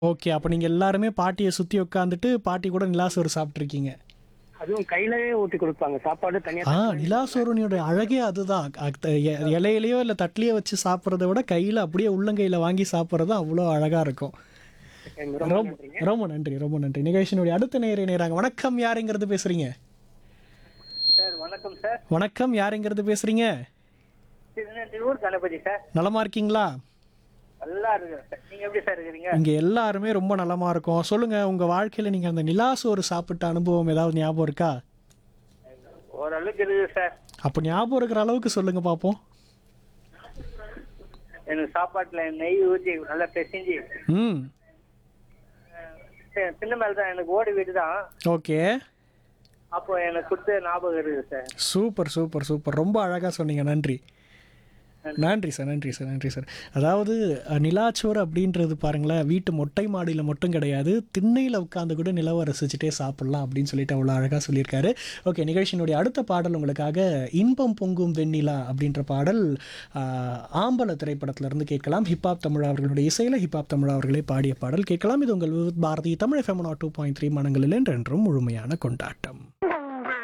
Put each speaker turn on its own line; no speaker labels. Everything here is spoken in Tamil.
ஓகே அப்போ நீங்கள் எல்லாருமே பாட்டியை சுற்றி உட்காந்துட்டு பாட்டி கூட நிலாசோறு சாப்பிட்ருக்கீங்க
அதுவும் கையிலவே ஊத்தி கொடுப்பாங்க சாப்பாடு தனியா
ஆ நிலாசோரனியோட அழகே அதுதான் அத்த- எ- இலையிலையோ இல்லை தட்டிலையோ வச்சு சாப்பிட்றத விட கையில் அப்படியே உள்ளங்கையில் வாங்கி சாப்பிட்றது அவ்வளோ அழகாக இருக்கும்
எனக்கு ரொம்ப
ரொம்ப ரொம்ப நன்றி ரொம்ப நன்றி நிகழ்ச்சியினுடைய அடுத்த நேரே நேராங்க வணக்கம் யாருங்கிறது பேசுறீங்க
சார் வணக்கம் சார்
வணக்கம் யாருங்கிறது பேசுறீங்க
திருநெல்வேலூர் கணபதி சார்
நலமா இருக்கீங்களா
நல்லா இருக்கு சார் நீங்க எப்படி சார் இருக்கிறீங்க
இங்க எல்லாருமே ரொம்ப நலமா இருக்கும் சொல்லுங்க உங்க வாழ்க்கையில நீங்க அந்த நிலாசோறு சாப்பிட்ட அனுபவம் ஏதாவது ஞாபகம் இருக்கா
ஓரளவுக்கு இருக்குது சார்
அப்போ ஞாபகம் இருக்கிற அளவுக்கு சொல்லுங்க பார்ப்போம்
எனக்கு சாப்பாட்டுல நெய் ஊத்தி நல்லா பிசைஞ்சு
ம்
சி- சின்ன மேல தான் எனக்கு ஓடி வீடு தான்
ஓகே
அப்போ எனக்கு கொடுத்த ஞாபகம் இருக்குது சார்
சூப்பர் சூப்பர் சூப்பர் ரொம்ப அழகாக சொன்னீங்க நன்றி நன்றி சார் நன்றி சார் நன்றி சார் அதாவது அஹ், நிலாச்சோறு அப்படின்றது பாருங்களேன் வீட்டு மொட்டை மாடியில் மட்டும் கிடையாது திண்ணையில் உட்காந்து கூட நிலவை ரசிச்சுட்டே சாப்பிட்லாம் அப்படின்னு சொல்லிட்டு அவ்வளோ அழகாக சொல்லியிருக்காரு ஓகே நிகழ்ச்சியினுடைய அடுத்த பாடல் உங்களுக்காக இன்பம் பொங்கும் வெண்ணிலா அப்படின்ற பாடல் அஹ், ஆம்பல திரைப்படத்திலிருந்து கேட்கலாம் ஹிப்ஹாப் தமிழ் அவர்களுடைய இசையில் ஹிப்ஹாப் தமிழ் அவர்களே பாடிய பாடல் கேட்கலாம் இது உங்கள் Vividh Bharati Tamil FM two point three மனங்களில் என்றென்றும் முழுமையான கொண்டாட்டம்